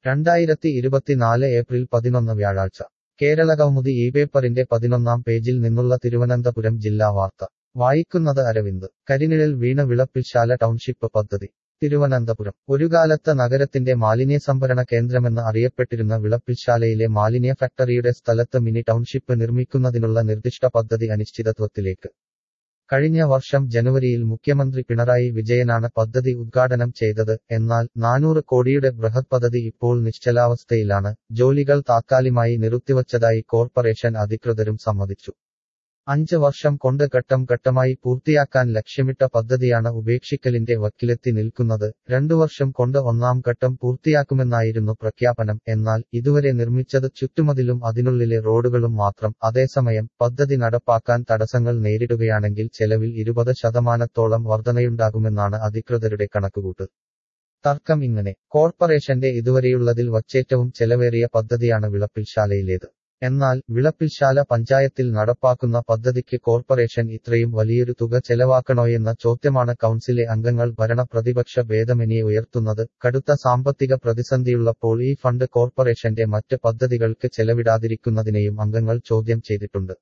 രണ്ടായിരത്തി ഇരുപത്തിനാല് ഏപ്രിൽ പതിനൊന്ന് വ്യാഴാഴ്ച കേരള കൗമുദി ഈ പേപ്പറിന്റെ പതിനൊന്നാം പേജിൽ നിന്നുള്ള തിരുവനന്തപുരം ജില്ലാ വാർത്ത വായിക്കുന്നത് അരവിന്ദ് കരിനിഴൽ വീണ വിളപ്പിൽശാല ടൗൺഷിപ്പ് പദ്ധതി തിരുവനന്തപുരം ഒരു കാലത്ത് നഗരത്തിന്റെ മാലിന്യ സംഭരണ കേന്ദ്രമെന്ന് അറിയപ്പെട്ടിരുന്ന വിളപ്പിൽശാലയിലെ മാലിന്യ ഫാക്ടറിയുടെ സ്ഥലത്ത് മിനി ടൗൺഷിപ്പ് നിർമ്മിക്കുന്നതിനുള്ള നിർദ്ദിഷ്ട പദ്ധതി അനിശ്ചിതത്വത്തിലേക്ക് കഴിഞ്ഞ വർഷം ജനുവരിയിൽ മുഖ്യമന്ത്രി പിണറായി വിജയനാണ് പദ്ധതി ഉദ്ഘാടനം ചെയ്തത് എന്നാൽ നാനൂറ് കോടിയുടെ ബൃഹത് പദ്ധതി ഇപ്പോൾ നിശ്ചലാവസ്ഥയിലാണ് ജോലികൾ താത്കാലികമായി നിർത്തിവച്ചതായി കോർപ്പറേഷൻ അധികൃതരും സമ്മതിച്ചു അഞ്ച് വർഷം കൊണ്ട് ഘട്ടം ഘട്ടമായി പൂർത്തിയാക്കാൻ ലക്ഷ്യമിട്ട പദ്ധതിയാണ് ഉപേക്ഷിക്കലിന്റെ വക്കിലെത്തി നിൽക്കുന്നത് രണ്ടു വർഷം കൊണ്ട് ഒന്നാം ഘട്ടം പൂർത്തിയാക്കുമെന്നായിരുന്നു പ്രഖ്യാപനം എന്നാൽ ഇതുവരെ നിർമ്മിച്ചത് ചുറ്റുമതിലും അതിനുള്ളിലെ റോഡുകളും മാത്രം അതേസമയം പദ്ധതി നടപ്പാക്കാൻ തടസ്സങ്ങൾ നേരിടുകയാണെങ്കിൽ ചെലവിൽ ഇരുപത് ശതമാനത്തോളം വർധനയുണ്ടാകുമെന്നാണ് അധികൃതരുടെ കണക്കുകൂട്ട് തർക്കം ഇങ്ങനെ കോർപ്പറേഷന്റെ ഇതുവരെയുള്ളതിൽ വച്ചേറ്റവും ചെലവേറിയ പദ്ധതിയാണ് വിളപ്പിൽശാലയിലേത് എന്നാൽ വിളപ്പിൽശാല പഞ്ചായത്തിൽ നടപ്പാക്കുന്ന പദ്ധതിക്ക് കോർപ്പറേഷൻ ഇത്രയും വലിയൊരു തുക ചെലവാക്കണോയെന്ന ചോദ്യമാണ് കൗൺസിലെ അംഗങ്ങൾ ഭരണ പ്രതിപക്ഷ ഭേദമെനിയെ ഉയർത്തുന്നത് കടുത്ത സാമ്പത്തിക പ്രതിസന്ധിയുള്ളപ്പോൾ ഈ ഫണ്ട് കോർപ്പറേഷന്റെ മറ്റ് പദ്ധതികൾക്ക് ചെലവിടാതിരിക്കുന്നതിനെയും അംഗങ്ങൾ ചോദ്യം ചെയ്തിട്ടുണ്ട്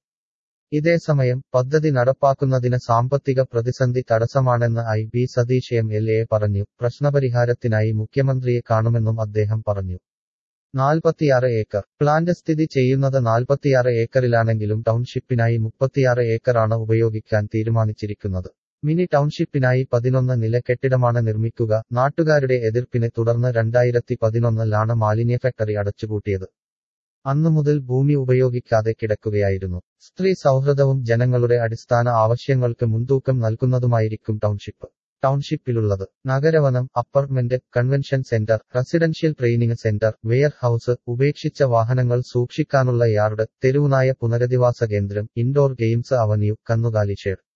ഇതേസമയം പദ്ധതി നടപ്പാക്കുന്നതിന് സാമ്പത്തിക പ്രതിസന്ധി തടസ്സമാണെന്ന് I B Satheesh M L A പറഞ്ഞു പ്രശ്നപരിഹാരത്തിനായി മുഖ്യമന്ത്രിയെ കാണുമെന്നും അദ്ദേഹം പറഞ്ഞു നാൽപ്പത്തിയാറ് ഏക്കർ പ്ലാന്റ് സ്ഥിതി ചെയ്യുന്നത് നാൽപ്പത്തിയാറ് ഏക്കറിലാണെങ്കിലും ടൗൺഷിപ്പിനായി മുപ്പത്തിയാറ് ഏക്കറാണ് ഉപയോഗിക്കാൻ തീരുമാനിച്ചിരിക്കുന്നത് മിനി ടൗൺഷിപ്പിനായി പതിനൊന്ന് നില കെട്ടിടമാണ് നിർമ്മിക്കുക നാട്ടുകാരുടെ എതിർപ്പിനെ തുടർന്ന് രണ്ടായിരത്തി പതിനൊന്നിലാണ് മാലിന്യ ഫാക്ടറി അടച്ചുപൂട്ടിയത് അന്നു മുതൽ ഭൂമി ഉപയോഗിക്കാതെ കിടക്കുകയായിരുന്നു സ്ത്രീ സൗഹൃദവും ജനങ്ങളുടെ അടിസ്ഥാന ആവശ്യങ്ങൾക്ക് മുൻതൂക്കം നൽകുന്നതുമായിരിക്കും ടൗൺഷിപ്പ് ടൗൺഷിപ്പിലുള്ളത് നഗരവനം apartment convention centre residential training centre warehouse ഉപേക്ഷിച്ച വാഹനങ്ങൾ സൂക്ഷിക്കാനുള്ള യാർഡ് തെരുവുനായ പുനരധിവാസ കേന്ദ്രം ഇൻഡോർ ഗെയിംസ് അവന്യൂ കന്നുകാലി ഷെഡ്